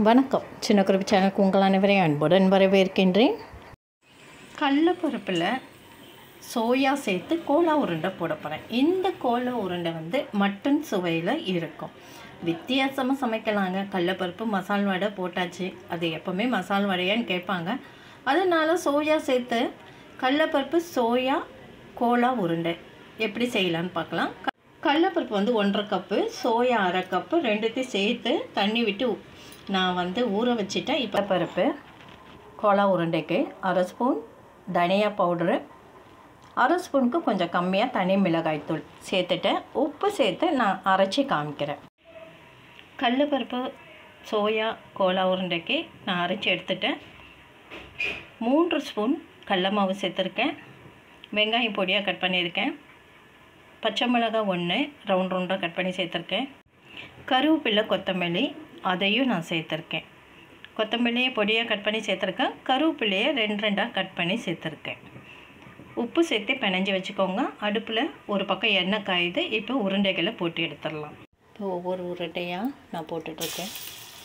வணக்கம் சின்ன குறிப்பு சேனலுக்கு உங்கள் அனைவரையும் அன்புடன் வரவேற்கின்றேன் கடலப்பருப்பில் சோயா சேர்த்து கோலா உருண்டை போட போகிறேன் இந்த கோலா உருண்டை வந்து மட்டன் சுவையில் இருக்கும் வித்தியாசமாக சமைக்கலாங்க கடலப்பருப்பு மசால் வடை போட்டாச்சு அது எப்போவுமே மசால் வடையான்னு கேட்பாங்க அதனால சோயா சேர்த்து கடலப்பருப்பு சோயா கோலா உருண்டை எப்படி செய்யலான்னு பார்க்கலாம் க- கடலப்பருப்பு வந்து ஒன்றரை கப்பு சோயா அரை கப்பு ரெண்டுத்தையும் சேர்த்து தண்ணி விட்டு உ- நான் வந்து ஊற வச்சுட்டேன் இப்போ பருப்பு கோலா உருண்டைக்கு அரை ஸ்பூன் தனியா பவுடரு அரை ஸ்பூனுக்கு கொஞ்சம் கம்மியாக தனி மிளகாய்த்தூள் சேர்த்துட்டேன் உப்பு சேர்த்து நான் அரைச்சி காமிக்கிறேன் கடலப்பருப்பு சோயா கோலா உருண்டைக்கு நான் அரைச்சி எடுத்துட்டேன் மூன்று ஸ்பூன் கடல மாவு சேர்த்துருக்கேன் வெங்காயம் பொடியாக கட் பண்ணியிருக்கேன் பச்சை மிளகாய் ஒன்று ரவுண்ட் ரவுண்டாக கட் பண்ணி சேர்த்துருக்கேன் கருவேப்பிலை கொத்தமல்லி அதையும் நான் சேர்த்துருக்கேன் கொத்தமல்லியை பொடியாக கட் பண்ணி சேர்த்துருக்கேன் கருவேப்பிலையை ரெண்டு ரெண்டாக கட் பண்ணி சேர்த்துருக்கேன் உப்பு சேர்த்து பிணைஞ்சு வச்சுக்கோங்க அடுப்பில் ஒரு பக்கம் எண்ணெய் காயுது இப்போ உருண்டைகளை போட்டு எடுத்துடலாம் இப்போ ஒவ்வொரு உருண்டையாக நான் போட்டுட்ருக்கேன்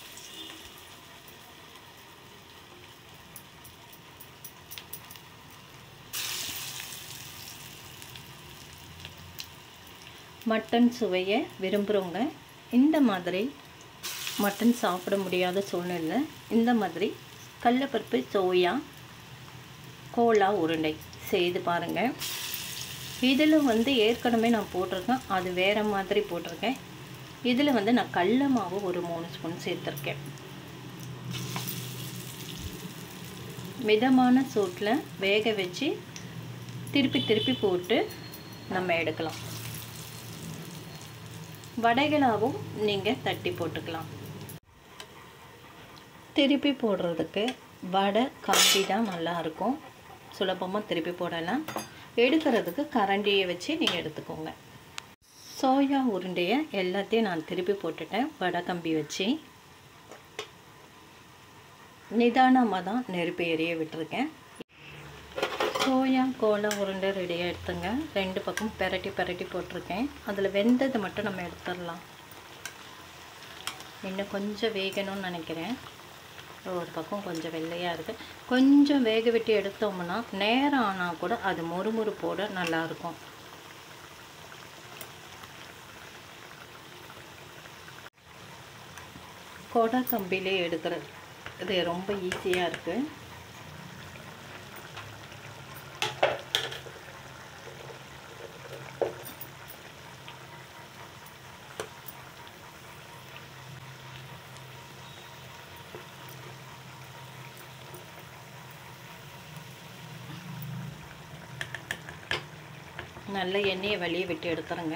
மட்டன் சுவையை விரும்புகிறவங்க இந்த மாதிரி மட்டன் சாப்பிட முடியாத சூழ்நிலை இந்த மாதிரி கடலப்பருப்பு சோயா கோலா உருண்டை செய்து பாருங்கள் இதில் வந்து ஏற்கனவே நான் போட்டிருக்கேன் அது வேறு மாதிரி போட்டிருக்கேன் இதில் வந்து நான் கடல மாவு ஒரு மூணு ஸ்பூன் சேர்த்துருக்கேன் மிதமான சூட்டில் வேக வச்சு திருப்பி திருப்பி போட்டு நம்ம எடுக்கலாம் வடைகளாகவும் நீங்கள் தட்டி போட்டுக்கலாம் திருப்பி போடுறதுக்கு வடை கம்பி தான் நல்லாயிருக்கும் சுலபமாக திருப்பி போடலாம் எடுக்கிறதுக்கு கரண்டியை வச்சு நீங்கள் எடுத்துக்கோங்க சோயா உருண்டையை எல்லாத்தையும் நான் திருப்பி போட்டுட்டேன் வடை கம்பி வச்சு நிதானமாக தான் நெருப்பு எரிய விட்டுருக்கேன் சோயா கோலா உருண்டை ரெடியாக எடுத்துங்க ரெண்டு பக்கம் பெரட்டி பெரட்டி போட்டிருக்கேன் அதில் வெந்ததை மட்டும் நம்ம எடுத்துடலாம் இன்னும் கொஞ்சம் வேகணும்னு நினைக்கிறேன் ஒரு பக்கம் கொஞ்சம் வெள்ளையாக இருக்குது கொஞ்சம் வேக விட்டு எடுத்தோம்னா நேரம் ஆனால் கூட அது மொறுமொறுப்போட நல்லாயிருக்கும் கொடை கம்பிலே எடுக்கிறது இது ரொம்ப ஈஸியாக இருக்குது நல்ல எண்ணெயை வெளியே விட்டு எடுத்துருங்க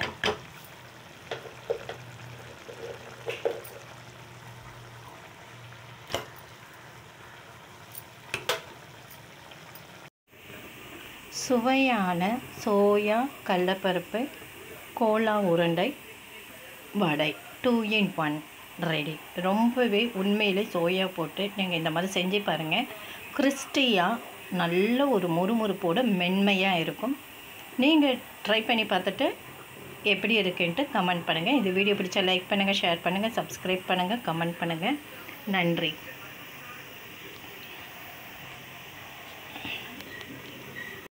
சுவையான சோயா கடலப்பருப்பு கோலா உருண்டை வடை டூ இன் ஒன் ரெடி ரொம்பவே உண்மையிலே சோயா போட்டு நீங்கள் இந்த மாதிரி செஞ்சு பாருங்கள் கிறிஸ்டியாக நல்ல ஒரு முறுமுறுப்போட மென்மையாக இருக்கும் நீங்கள் ட்ரை பண்ணி பார்த்துட்டு எப்படி இருக்குன்ட்டு கமெண்ட் பண்ணுங்கள் இந்த வீடியோ பிடிச்சா லைக் பண்ணுங்கள் ஷேர் பண்ணுங்கள் சப்ஸ்கிரைப் பண்ணுங்கள் கமெண்ட் பண்ணுங்கள் நன்றி